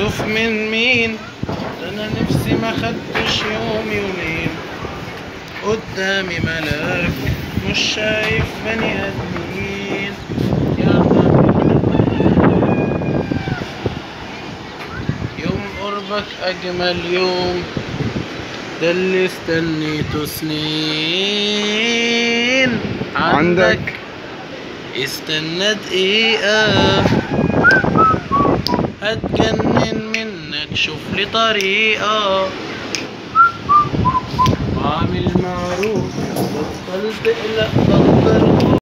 مكسوف من مين ده انا نفسي ما خدتش يوم يومين قدامي ملاك مش شايف بني ادمين يا يوم قربك اجمل يوم ده اللي استنيته سنين عندك استنى دقيقة هتجنن منك شوف لي طريقة واعمل معروف بطل تقلق ضغط